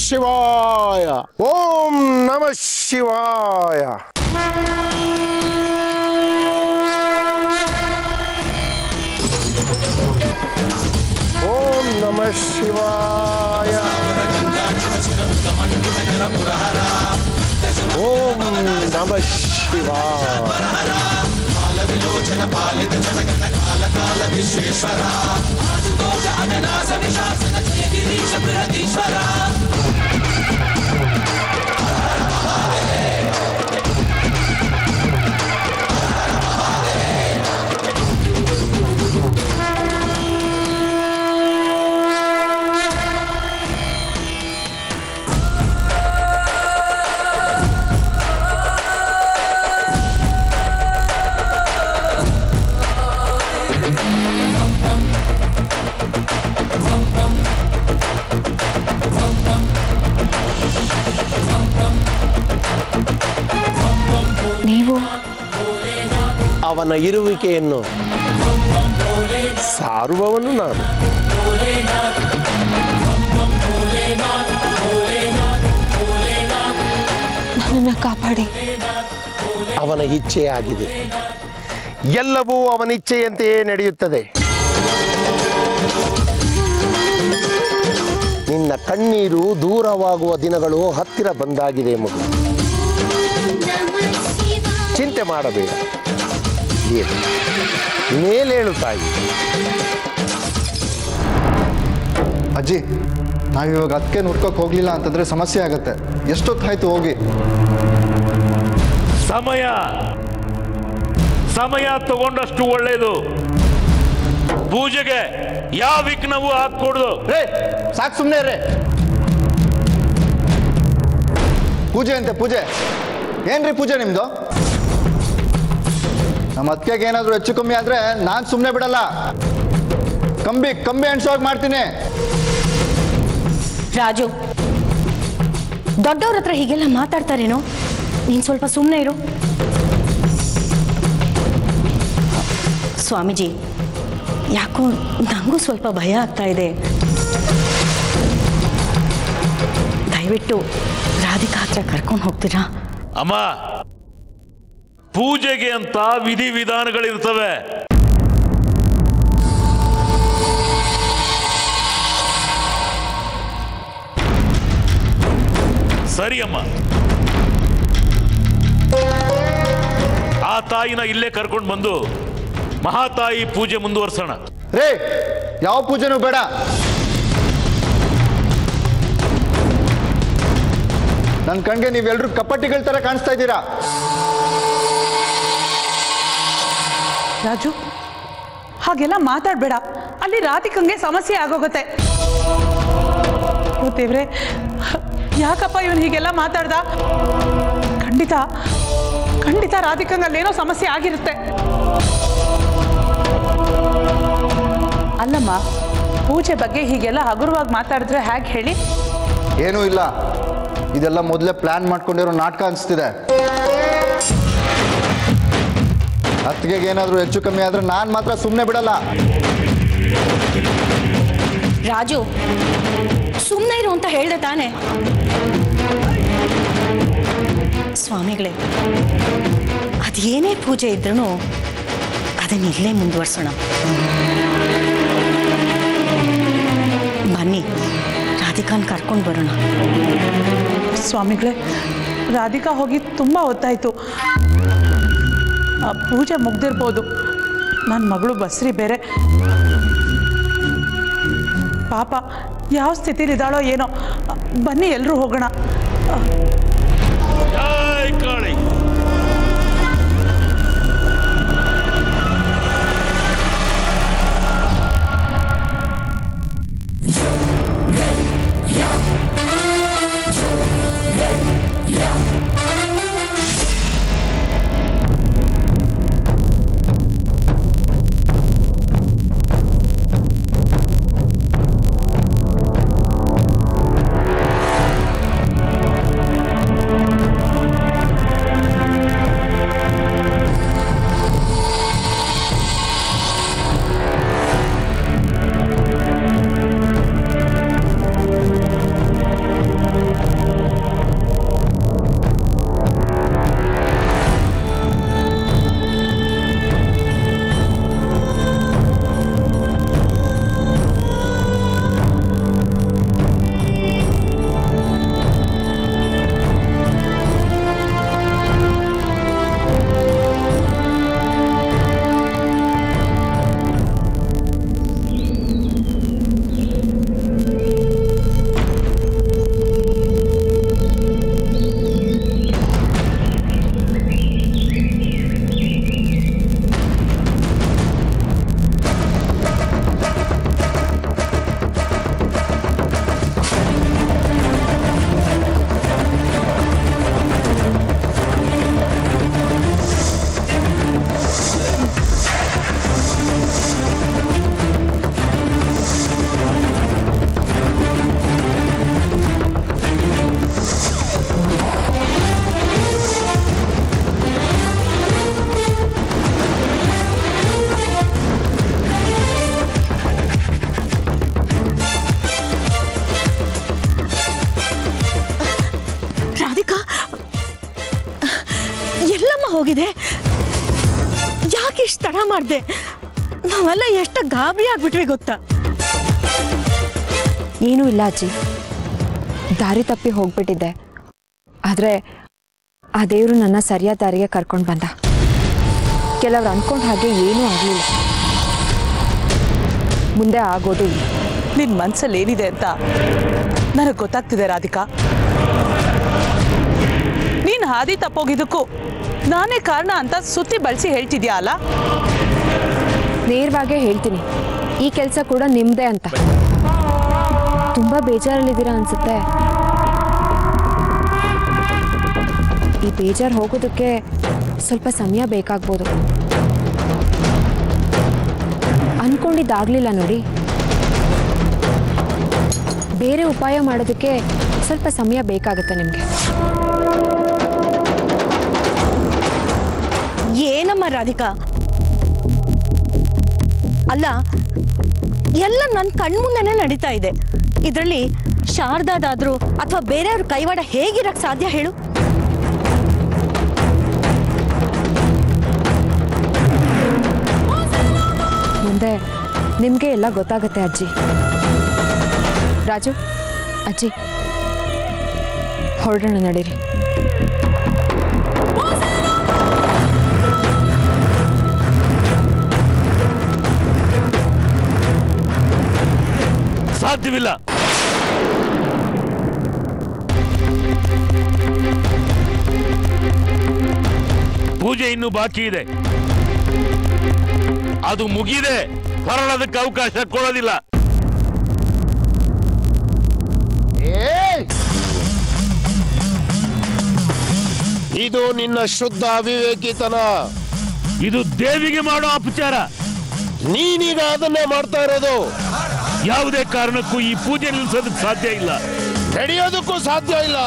ಶಿವಾಯ ಓಂ ನಮಃ ಶಿವಾಯ ಓಂ ನಮಃ ಶಿವಾಯ ಓಂ ನಮಃ ಶಿವಾಯ ನೀವು ಅವನ ಇರುವಿಕೆಯನ್ನು ಸಾರುವವನು ನಾನು ನನ್ನನ್ನು ಕಾಪಾಡಿ ಅವನ ಇಚ್ಛೆಯಾಗಿದೆ ಎಲ್ಲವೂ ಅವನ ಇಚ್ಛೆಯಂತೆಯೇ ನಡೆಯುತ್ತದೆ ನಿನ್ನ ಕಣ್ಣೀರು ದೂರವಾಗುವ ದಿನಗಳು ಹತ್ತಿರ ಬಂದಾಗಿದೆ ಮಗು ಚಿಂತೆ ಮಾಡಬೇಡ ಏನು ಮೇಲೇಳು ತಾಯಿ ಅಜ್ಜಿ ನಾವಿವಾಗ ಅದಕ್ಕೆ ನೋಡ್ಕೋಕೆ ಹೋಗ್ಲಿಲ್ಲ ಅಂತಂದ್ರೆ ಸಮಸ್ಯೆ ಆಗತ್ತೆ ಎಷ್ಟೊತ್ತಾಯ್ತು ಹೋಗಿ ಸಮಯ ಸಮಯ ತಗೊಂಡಷ್ಟು ಒಳ್ಳೇದು ಪೂಜೆಗೆ ಯಾವ ವಿಘ್ನವೂ ಹಾಕ್ಕೊಡ್ದು ರೇ ಸಾಕು ಸುಮ್ಮನೆ ರೇ ಪೂಜೆ ಅಂತೆ ಪೂಜೆ ಏನ್ರಿ ಪೂಜೆ ನಿಮ್ದು ನಮ್ಮ ಅತ್ತಿಗೆಗೆ ಏನಾದರೂ ಹೆಚ್ಚು ಕಮ್ಮಿ ಆದ್ರೆ ನಾನು ಸುಮ್ಮನೆ ಬಿಡಲ್ಲ ಕಂಬಿ ಕಂಬಿ ಅಣ್ಸೋಗಿ ಮಾಡ್ತೀನಿ ರಾಜು ದೊಡ್ಡವ್ರ ಹತ್ರ ಹೀಗೆಲ್ಲ ಮಾತಾಡ್ತಾರೇನೋ ನೀನು ಸ್ವಲ್ಪ ಸುಮ್ಮನೆ ಇರು ಸ್ವಾಮೀಜಿ ಯಾಕೋ ನನಗೂ ಸ್ವಲ್ಪ ಭಯ ಆಗ್ತಾ ಇದೆ ದಯವಿಟ್ಟು ರಾಧಿಕಾ ಹತ್ರ ಕರ್ಕೊಂಡು ಹೋಗ್ತೀರಾ ಅಮ್ಮ ಪೂಜೆಗೆ ಅಂತ ವಿಧಿ ವಿಧಾನಗಳಿರ್ತವೆ ಸರಿ ಅಮ್ಮ ಆ ತಾಯಿನ ಇಲ್ಲೇ ಕರ್ಕೊಂಡು ಬಂದು ಮಹಾತಾಯಿ ಪೂಜೆ ಮುಂದುವರ್ಸೋಣ ರೇ ಯಾವ ಪೂಜೆನೂ ಬೇಡ ನನ್ನ ಕಣ್ಗೆ ನೀವೆಲ್ಲರೂ ಕಪಟಿಗಳ ಥರ ಕಾಣಿಸ್ತಾ ಇದ್ದೀರಾ ರಾಜು ಹಾಗೆಲ್ಲ ಮಾತಾಡಬೇಡ ಅಲ್ಲಿ ರಾಧಿಕಂಗೆ ಸಮಸ್ಯೆ ಆಗೋಗುತ್ತೆ ಓ ದೇವ್ರೆ ಯಾಕಪ್ಪ ಇವನು ಹೀಗೆಲ್ಲ ಮಾತಾಡ್ದ ಖಂಡಿತ ಖಂಡಿತ ರಾಧಿಕಂಗೆ ಅಲ್ಲೇನೋ ಸಮಸ್ಯೆ ಆಗಿರುತ್ತೆ ಅಲ್ಲಮ್ಮ ಪೂಜೆ ಬಗ್ಗೆ ಹೀಗೆಲ್ಲ ಹಗುರವಾಗಿ ಮಾತಾಡಿದ್ರೆ ಹೇಗೆ ಹೇಳಿ ಏನೂ ಇಲ್ಲ ಇದೆಲ್ಲ ಮೊದಲೇ ಪ್ಲಾನ್ ಮಾಡ್ಕೊಂಡಿರೋ ನಾಟಕ ಅನಿಸ್ತಿದೆ ಅತ್ತಿಗೆಗೆ ಏನಾದರೂ ಹೆಚ್ಚು ಕಮ್ಮಿ ಆದ್ರೆ ನಾನು ಮಾತ್ರ ಸುಮ್ಮನೆ ಬಿಡಲ್ಲ ರಾಜು ಸುಮ್ಮನೆ ಇರು ಅಂತ ಹೇಳ್ದೆ ತಾನೆ ಸ್ವಾಮಿಗಳೇ ಅದೇನೇ ಪೂಜೆ ಇದ್ರೂ ಅದನ್ನ ಇಲ್ಲೇ ಮುಂದುವರ್ಸೋಣ ಬನ್ನಿ ರಾಧಿಕಾನ್ ಕರ್ಕೊಂಡು ಬರೋಣ ಸ್ವಾಮಿಗಳೇ ರಾಧಿಕಾ ಹೋಗಿ ತುಂಬ ಹೊತ್ತಾಯಿತು ಆ ಪೂಜೆ ಮುಗ್ದಿರ್ಬೋದು ನನ್ನ ಮಗಳು ಬಸ್ರಿ ಬೇರೆ ಪಾಪ ಯಾವ ಸ್ಥಿತಿಲಿದ್ದಾಳೋ ಏನೋ ಬನ್ನಿ ಎಲ್ಲರೂ ಹೋಗೋಣ ಜೈ ಕಾಳಿ ಆ ರಾಧಿಕಾ ಎಲ್ಲಮ್ಮ ಹೋಗಿದೆ ಯಾಕೆ ಇಷ್ಟು ತಡ ಮಾಡಿದೆ ನಾವೆಲ್ಲ ಎಷ್ಟು ಗಾಬರಿ ಆಗ್ಬಿಟ್ವಿ ಗೊತ್ತಾ ಏನೂ ಇಲ್ಲ ಅಜ್ಜಿ ದಾರಿ ತಪ್ಪಿ ಹೋಗ್ಬಿಟ್ಟಿದ್ದೆ ಆದರೆ ಆ ದೇವರು ನನ್ನ ಸರಿಯಾದ ದಾರಿಗೆ ಕರ್ಕೊಂಡು ಬಂದ ಕೆಲವ್ರು ಅನ್ಕೊಂಡ ಹಾಗೆ ಏನೂ ಆಗಲಿಲ್ಲ ಮುಂದೆ ಆಗೋದು ಇಲ್ಲ ನಿನ್ ಮನ್ಸಲ್ಲಿ ಏನಿದೆ ಅಂತ ನನಗೆ ಗೊತ್ತಾಗ್ತಿದೆ ರಾಧಿಕಾ ನೀನ್ ಹಾದಿ ತಪ್ಪೋಗಿದ್ದಕ್ಕೂ ನಾನೇ ಕಾರಣ ಅಂತ ಸುತ್ತಿ ಬಳಸಿ ಹೇಳ್ತಿದ್ಯಾ ಅಲ್ಲ ನೇರವಾಗೇ ಹೇಳ್ತೀನಿ ಈ ಕೆಲಸ ಕೂಡ ನಿಮ್ಮದೇ ಅಂತ ತುಂಬ ಬೇಜಾರಲ್ಲಿದ್ದೀರಾ ಅನ್ಸುತ್ತೆ ಈ ಬೇಜಾರು ಹೋಗೋದಕ್ಕೆ ಸ್ವಲ್ಪ ಸಮಯ ಬೇಕಾಗ್ಬೋದು ಅನ್ಕೊಂಡಿದ್ದಾಗಲಿಲ್ಲ ನೋಡಿ ಬೇರೆ ಉಪಾಯ ಮಾಡೋದಕ್ಕೆ ಸ್ವಲ್ಪ ಸಮಯ ಬೇಕಾಗುತ್ತೆ ನಿಮಗೆ ಏನಮ್ಮ ರಾಧಿಕಾ ಅಲ್ಲ ಎಲ್ಲ ನನ್ನ ಕಣ್ಮುಂದೆನೆ ನಡೀತಾ ಇದೆ ಇದರಲ್ಲಿ ಶಾರದಾದಾದ್ರೂ ಅಥವಾ ಬೇರೆಯವ್ರ ಕೈವಾಡ ಹೇಗಿರಕ್ ಸಾಧ್ಯ ಹೇಳು ಮುಂದೆ ನಿಮಗೆ ಎಲ್ಲ ಗೊತ್ತಾಗುತ್ತೆ ಅಜ್ಜಿ ರಾಜು ಅಜ್ಜಿ ಹೊರಡೋಣ ನಡೀರಿ ಸಾಧ್ಯವಿಲ್ಲ ಪೂಜೆ ಇನ್ನೂ ಬಾಕಿ ಇದೆ ಅದು ಮುಗಿದೆ ಹೊರಡೋದಕ್ಕೆ ಅವಕಾಶ ಕೊಡೋದಿಲ್ಲ ಇದು ನಿನ್ನ ಶುದ್ಧ ಅವಿವೇಕಿತನ ಇದು ದೇವಿಗೆ ಮಾಡೋ ಅಪಚಾರ ನೀನೀಗ ಅದನ್ನೇ ಮಾಡ್ತಾ ಇರೋದು ಯಾವುದೇ ಕಾರಣಕ್ಕೂ ಈ ಪೂಜೆ ನಿಲ್ಲಿಸೋದಕ್ಕೆ ಸಾಧ್ಯ ಇಲ್ಲ ನಡೆಯೋದಕ್ಕೂ ಸಾಧ್ಯ ಇಲ್ಲ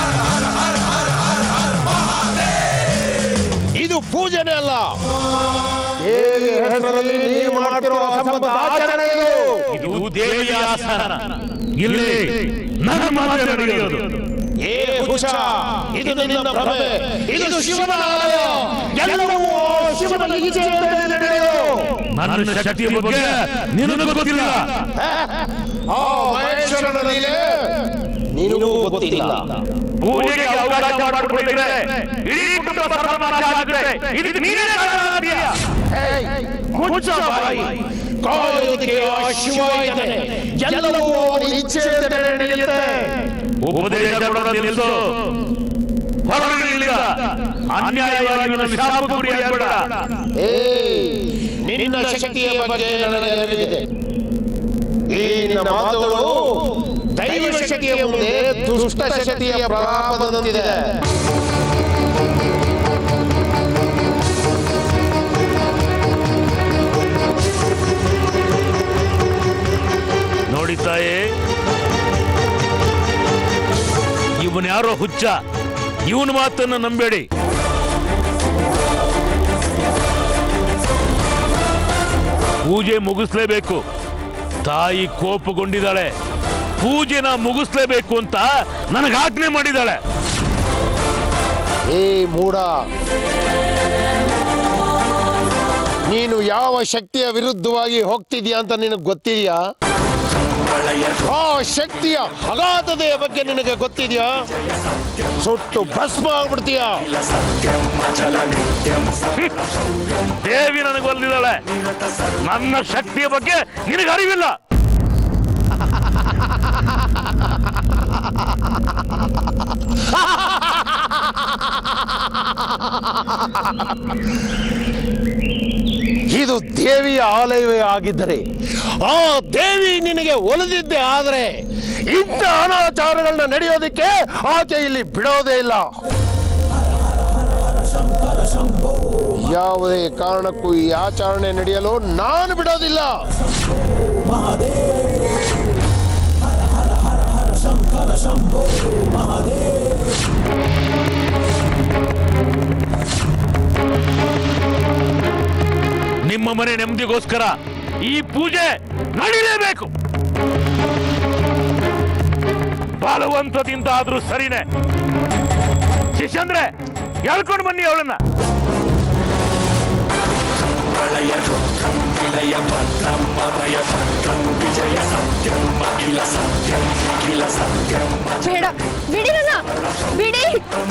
ಇದು ಪೂಜೆನೇ ಅಲ್ಲ ದೇವಿ ಹೆಸರಲ್ಲಿ ನೀವು ಮಾಡ್ತಿರೋ ಅಸಂಬದ್ಧ ಆಚರಣೆ ಇದು. ಇದು ದೇವಿಯ ಆಸ್ಥಾನ ಇಲ್ಲಿ ನನ್ನ ಮಾತ್ರ ನಡೆಯೋದು ಏ ಹುಷ ಇದು ನಿನ್ನ ಭ್ರಮೆ ಇದು ಶಿವನ ಆಲಯ ಎಲ್ಲವೂ ಶಿವನ ಇಚ್ಛೆಯಂತೆ ನಡೆಯೋದು ನನ್ನ ಶಕ್ತಿಯ ಬಗ್ಗೆ ನಿನಗೆ ಗೊತ್ತಿಲ್ಲ ಆ ಮಹೇಶ್ವರನ ಲೀಲೆ ನಿನಗೂ ಗೊತ್ತಿಲ್ಲ ಪೂಜೆಗೆ ಅವಕಾಶ ಮಾಡಿಕೊಟ್ಟಿದ್ರೆ ಇಡೀ ಕುಟುಂಬ ಸರ್ವನಾಶ ಆಗುತ್ತೆ ಇದಕ್ಕೆ ನೀನೇ ಕಾರಣ ಆಗ್ತೀಯ. ಮುಚ್ಚ ಬಾಯಿ. ಕಾಯೋದಕ್ಕೆ ಆ ಶಿವ ಇದ್ದಾನೆ ಎಲ್ಲವೂ ಅವನ ಇಚ್ಛೆಯಂತೆ ನಡೆಯುತ್ತೆ ಉಪದೇಶ ಕೊಡೋದು ನಿಲ್ಲಿಸು ಹೊರಗಡೆ ಇಲ್ಲಿಂದ. ಅನ್ಯಾಯವಾಗಿ ನನ್ನ ಶಾಪಕ್ಕೆ ಗುರಿಯಾಗಬೇಡ ಏ ನಿನ್ನ ಶಕ್ತಿಯ ಬಗ್ಗೆ ನನಗೆ ಅರಿವಿದೆ ಈ ನಿನ್ನ ಮಾತುಗಳು ದೈವ ಶಕ್ತಿಯ ಮುಂದೆ ದುಷ್ಟ ಶಕ್ತಿಯ ಪ್ರಲಾಪದಂತಿದೆ ನೋಡಿ ತಾಯೇ ಇವನ್ ಯಾರೋ ಹುಚ್ಚ ಇವನ ಮಾತನ್ನು ನಂಬೇಡಿ ಪೂಜೆ ಮುಗಿಸ್ಲೇಬೇಕು ತಾಯಿ ಕೋಪಗೊಂಡಿದ್ದಾಳೆ ಪೂಜೆನ ಮುಗಿಸ್ಲೇಬೇಕು ಅಂತ ನನಗೆ ಆಜ್ಞೆ ಮಾಡಿದ್ದಾಳೆ ಏ ಮೂಡ ನೀನು ಯಾವ ಶಕ್ತಿಯ ವಿರುದ್ಧವಾಗಿ ಹೋಗ್ತಿದ್ಯಾ ಅಂತ ನಿನಗೆ ಗೊತ್ತಿದ್ಯಾ ಆ ಶಕ್ತಿಯ ಅಗಾಧತೆಯ ಬಗ್ಗೆ ನಿನಗೆ ಗೊತ್ತಿದ್ಯಾ ಸುಟ್ಟು ಭಸ್ಮ ಆಗ್ಬಿಡ್ತೀಯಾ ದೇವಿ ನನಗೆ ಒಲಿದಿದ್ದಾಳೆ ನನ್ನ ಶಕ್ತಿಯ ಬಗ್ಗೆ ನಿನಗೆ ಅರಿವಿಲ್ಲ ಇದು ದೇವಿಯ ಆಲಯವೇ ಆಗಿದ್ದರೆ ಆ ದೇವಿ ನಿನಗೆ ಒಲಿದಿದ್ದೆ ಆದರೆ ಇಂಥ ಅನಾಚಾರಗಳನ್ನ ನಡೆಯೋದಕ್ಕೆ ಆಕೆ ಇಲ್ಲಿ ಬಿಡೋದೇ ಇಲ್ಲ ಯಾವುದೇ ಕಾರಣಕ್ಕೂ ಈ ಆಚರಣೆ ನಡೆಯಲು ನಾನು ಬಿಡೋದಿಲ್ಲ ನಿಮ್ಮ ಮನೆ ನೆಮ್ಮದಿಗೋಸ್ಕರ ಈ ಪೂಜೆ ನಡೀಲೇಬೇಕು ಬಲವಂತದಿಂದ ಆದ್ರೂ ಸರಿನೇ ಶಿಷ್ಯಂದ್ರೆ ಹೇಳ್ಕೊಂಡು ಬನ್ನಿ ಅವಳನ್ನ ಬೇಡ ಬಿಡಿ ನನ್ನ ಬಿಡಿ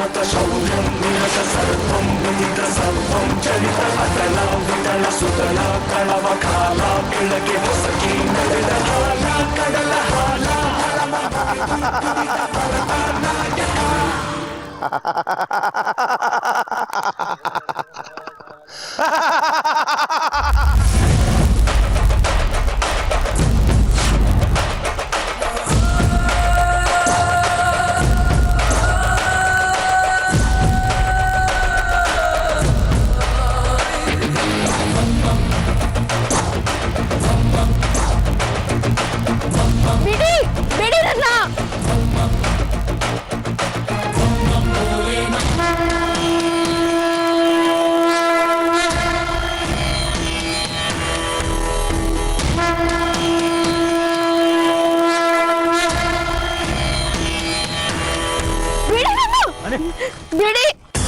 ಬಿಡಿ ಬಿಡಿ ನನ್ನ ಬಿಡಿ ನನ್ನ ಬಿಡಿ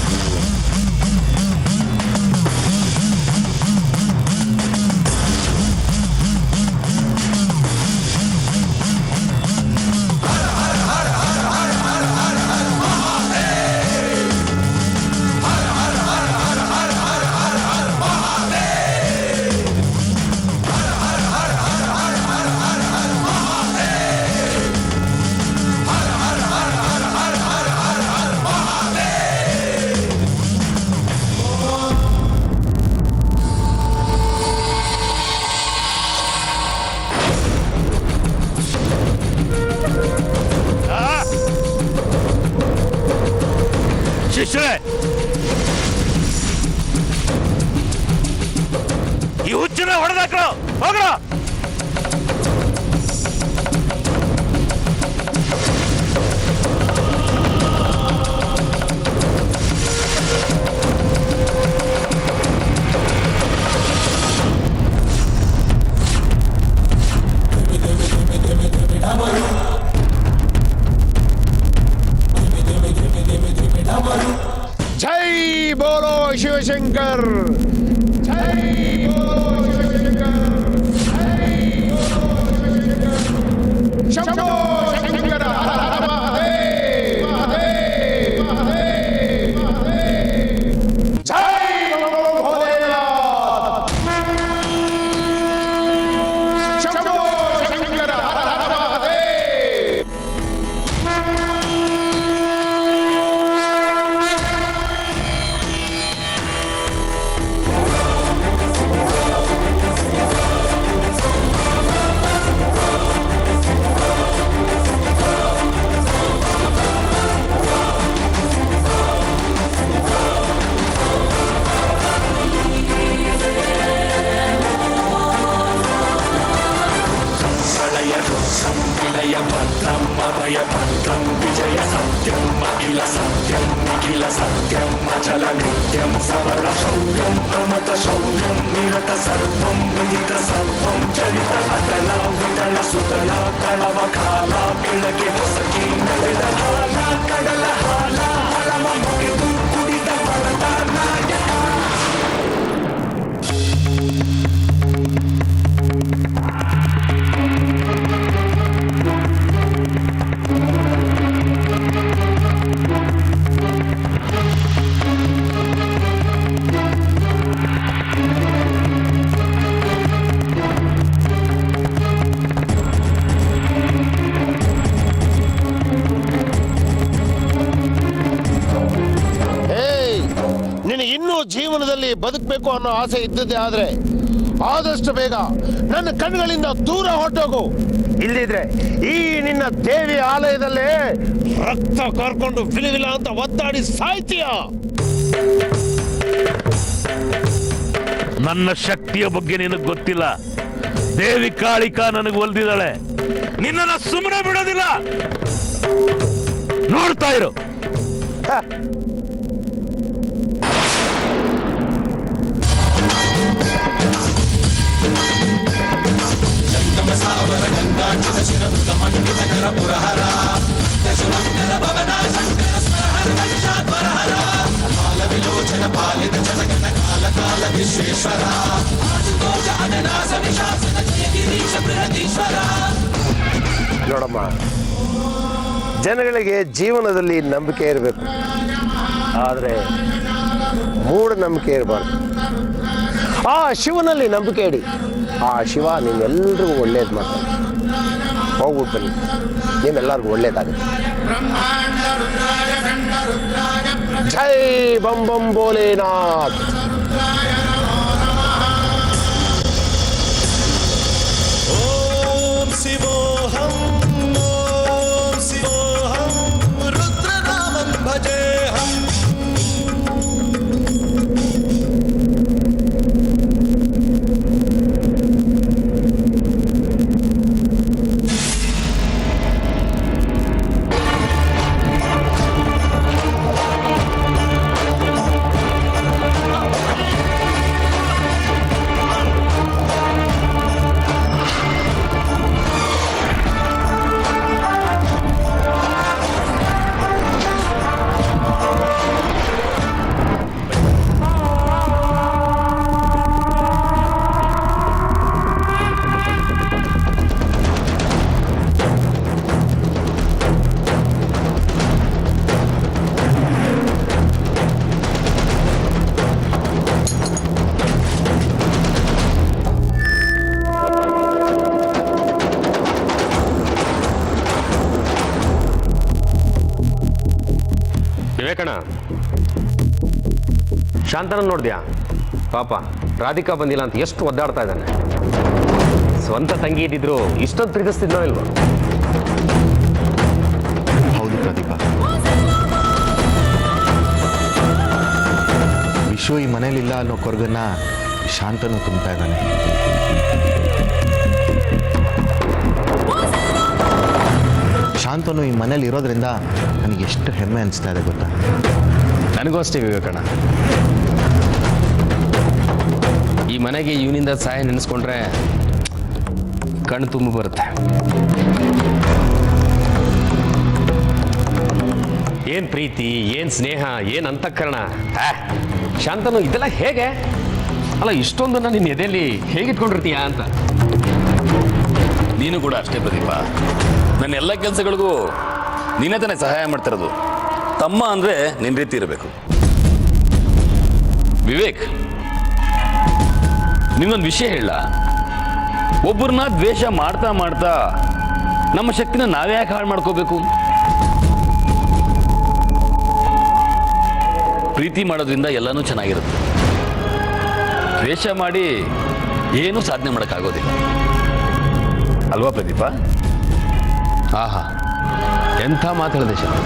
ಶಿಷ್ಯರೇ ಈ ಹುಚ್ಚನ ಹೊಡೆದಾಕ್ರು ಹೋಗ್ರ ಜೈ ಬೋಲೋ ಶಿವಶಂಕರ್ ಜೈ ಬೋಲೋ ಶಿವಶಂಕರ್ ಜೈ ಬೋಲೋ ಶಿವಶಂಕರ್ ಶಂಭೋ ಶಂಕರ ಹರ ಹರ ಮಹಾದೇವ ಮಹಾದೇವ ಮಹಾದೇವ ಮಹಾದೇವ ಜೈ ಬೋಲೋ ಭೋಲೆನಾಥ್ ಶಂಭೋ ಶಂಕರ ಹರ ಹರ ಮಹಾದೇವ ಏಯ್ ನಿನಗೆ ಇನ್ನೂ ಜೀವನದಲ್ಲಿ ಬದುಕಬೇಕು ಅನ್ನೋ ಆಸೆ ಇದ್ದದ್ದೇ ಆದ್ರೆ ಆದಷ್ಟು ಬೇಗ ನನ್ನ ಕಣ್ಣುಗಳಿಂದ ದೂರ ಹೊರಟೋಗು ಇಲ್ಲಿದ್ರೆ ಈ ನಿನ್ನ ದೇವಿ ಆಲಯದಲ್ಲೇ ರಕ್ತ ಕರ್ಕೊಂಡು ವಿಲವಿಲ ಅಂತ ಒದ್ದಾಡಿ ಸಾಯ್ತೀಯ ನನ್ನ ಶಕ್ತಿಯ ಬಗ್ಗೆ ನಿನಗೆ ಗೊತ್ತಿಲ್ಲ ದೇವಿ ಕಾಳಿಕಾ ನನಗೆ ಒಲ್ದಿದ್ದಾಳೆ ನಿನ್ನನ್ನ ಸುಮ್ಮನೆ ಬಿಡೋದಿಲ್ಲ ನೋಡ್ತಾ ಇರು ಪುರಹರ ನೋಡಮ್ಮ ಜನಗಳಿಗೆ ಜೀವನದಲ್ಲಿ ನಂಬಿಕೆ ಇರಬೇಕು ಆದರೆ ಮೂಢನಂಬಿಕೆ ಇರಬಾರ್ದು ಆ ಶಿವನಲ್ಲಿ ನಂಬಿಕೆ ಇಡಿ ಆ ಶಿವ ನಿಮ್ಮೆಲ್ರಿಗೂ ಒಳ್ಳೇದು ಮಾಡ್ತಾನೆ ಹೋಗ್ಬಿಟ್ಟು ಬನ್ನಿ ನಿಮ್ಮೆಲ್ಲರಿಗೂ ಒಳ್ಳೇದಾಗುತ್ತೆ ಜೈ ಬಂ ಬಂ ಭೋಲೆನಾಥ್ ॐ शिवोऽहं ॐ शिवोऽहं रुद्रनामं भजेऽहम् ವಿವೇಕಣ್ಣ ಶಾಂತನ ನೋಡಿದ್ಯಾ ಪಾಪ ರಾಧಿಕಾ ಬಂದಿಲ್ಲ ಅಂತ ಎಷ್ಟು ಒದ್ದಾಡ್ತಾ ಇದ್ದಾನೆ ಸ್ವಂತ ತಂಗಿ ಇದ್ದಿದ್ರು ಇಷ್ಟೊಂದು ಪ್ರೀತಿಸ್ತಿದ್ನೋ ಇಲ್ವೋ ಹೌದು ಪ್ರದೀಪ ವಿಶ್ವ ಈ ಮನೇಲಿಲ್ಲ ಅನ್ನೋ ಕೊರಗನ್ನ ಶಾಂತನು ತುಂಬ್ತಾ ಇದ್ದಾನೆ ಶಾಂತನು ಈ ಮನೇಲಿ ಇರೋದ್ರಿಂದ ನನಗೆ ಎಷ್ಟು ಹೆಮ್ಮೆ ಅನಿಸ್ತಾ ಇದೆ ಗೊತ್ತಾ ನನಗೂ ಅಷ್ಟೇ ವಿವೇಕಣ್ಣ ಈ ಮನೆಗೆ ಇವನಿಂದ ಸಹಾಯ ನೆನೆಸ್ಕೊಂಡ್ರೆ ಕಣ್ಣು ತುಂಬ ಬರುತ್ತೆ ಏನ್ ಪ್ರೀತಿ ಏನ್ ಸ್ನೇಹ ಏನ್ ಅಂತಃಕರಣ ಆ, ಶಾಂತನು ಇದೆಲ್ಲ ಹೇಗೆ ಅಲ್ಲ ಇಷ್ಟೊಂದನ್ನ ನಿನ್ನ ಎದೆಯಲ್ಲಿ ಹೇಗಿಟ್ಕೊಂಡಿರ್ತೀಯಾ ಅಂತ ನೀನು ಕೂಡ ಅಷ್ಟೇ ಪ್ರದೀಪ ನನ್ನ ಎಲ್ಲ ಕೆಲಸಗಳಿಗೂ ನೀನೇ ತಾನೇ ಸಹಾಯ ಮಾಡ್ತಿರೋದು ತಮ್ಮ ಅಂದರೆ ನಿನ್ನ ರೀತಿ ಇರಬೇಕು ವಿವೇಕ್ ನಿನ್ನೊಂದು ವಿಷಯ ಹೇಳ ಒಬ್ಬರನ್ನ ದ್ವೇಷ ಮಾಡ್ತಾ ಮಾಡ್ತಾ ನಮ್ಮ ಶಕ್ತಿನ ನಾವೇ ಯಾಕೆ ಹಾಳು ಮಾಡ್ಕೋಬೇಕು ಪ್ರೀತಿ ಮಾಡೋದ್ರಿಂದ ಎಲ್ಲನೂ ಚೆನ್ನಾಗಿರುತ್ತೆ ದ್ವೇಷ ಮಾಡಿ ಏನೂ ಸಾಧನೆ ಮಾಡೋಕ್ಕಾಗೋದಿಲ್ಲ ಅಲ್ವಾ ಪ್ರದೀಪ ಆಹಾ ಎಂಥ ಮಾತಾಡಿದೆ ಶಾಂತ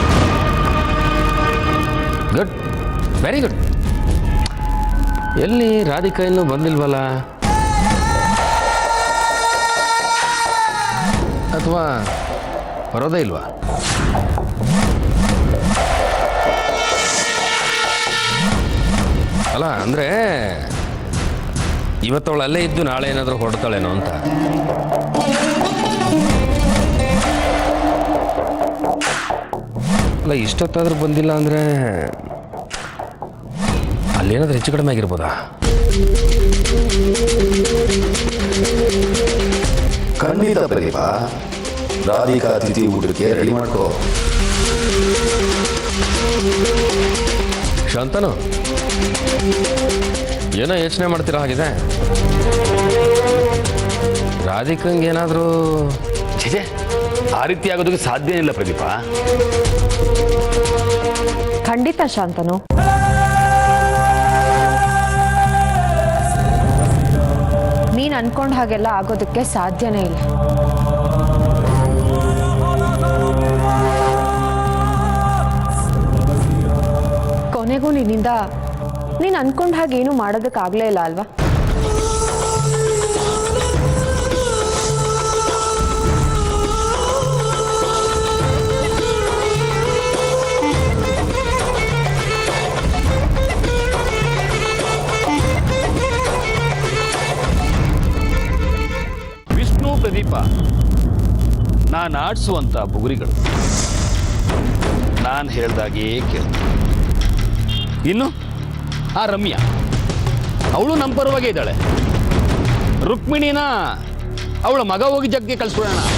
ಗುಡ್ ವೆರಿ ಗುಡ್ ಎಲ್ಲಿ ರಾಧಿಕಾ ಇನ್ನೂ ಬಂದಿಲ್ವಲ್ಲ ಅಥವಾ ಬರೋದೇ ಇಲ್ವಾ ಅಲ್ಲ ಅಂದರೆ ಇವತ್ತವಳು ಅಲ್ಲೇ ಇದ್ದು ನಾಳೆ ಏನಾದರೂ ಹೊರಡ್ತಾಳೇನೋ ಅಂತ ಅಲ್ಲ ಇಷ್ಟೊತ್ತಾದ್ರೂ ಬಂದಿಲ್ಲ ಅಂದರೆ ಅಲ್ಲೇನಾದ್ರೂ ಹೆಚ್ಚು ಕಡಿಮೆ ಆಗಿರ್ಬೋದಾ ಖಂಡಿತ ಪ್ರದೀಪ ರಾಧಿಕಾ ತಿಥಿ ಊಟಕ್ಕೆ ರೆಡಿ ಮಾಡ್ಕೋ ಶಾಂತನು ಏನೋ ಯೋಚನೆ ಮಾಡ್ತಿರೋ ಹಾಗಿದೆ ರಾಧಿಕಂಗೆ ಏನಾದರೂ ಛೇ ಆ ರೀತಿ ಆಗೋದಕ್ಕೆ ಸಾಧ್ಯ ಇಲ್ಲ ಪ್ರದೀಪ ಖಂಡಿತ ಶಾಂತನು ನೀನು ಅನ್ಕೊಂಡ ಹಾಗೆಲ್ಲ ಆಗೋದಕ್ಕೆ ಸಾಧ್ಯನೇ ಇಲ್ಲ ಕೊನೆಗೂ ನಿನ್ನಿಂದ ನೀನು ಅನ್ಕೊಂಡ ಹಾಗೆ ಏನೂ ಮಾಡೋದಕ್ಕಾಗಲೇ ಇಲ್ಲ ಅಲ್ವಾ ವಿಷ್ಣು ಪ್ರದೀಪ ನಾನು ಆಡಿಸುವಂಥ ಬುಗುರಿಗಳು ನಾನು ಹೇಳ್ದಾಗೇ ಕೇಳು ಇನ್ನು ಆ ರಮ್ಯಾ ಅವಳು ನಮ್ಮ ಪರವಾಗೇ ಇದ್ದಾಳೆ ರುಕ್ಮಿಣಿನ ಅವಳ ಮಗ ಹೋಗಿ ಜಗ್ಗೆ ಕಳ್ಸ್ಬಿಡೋಣ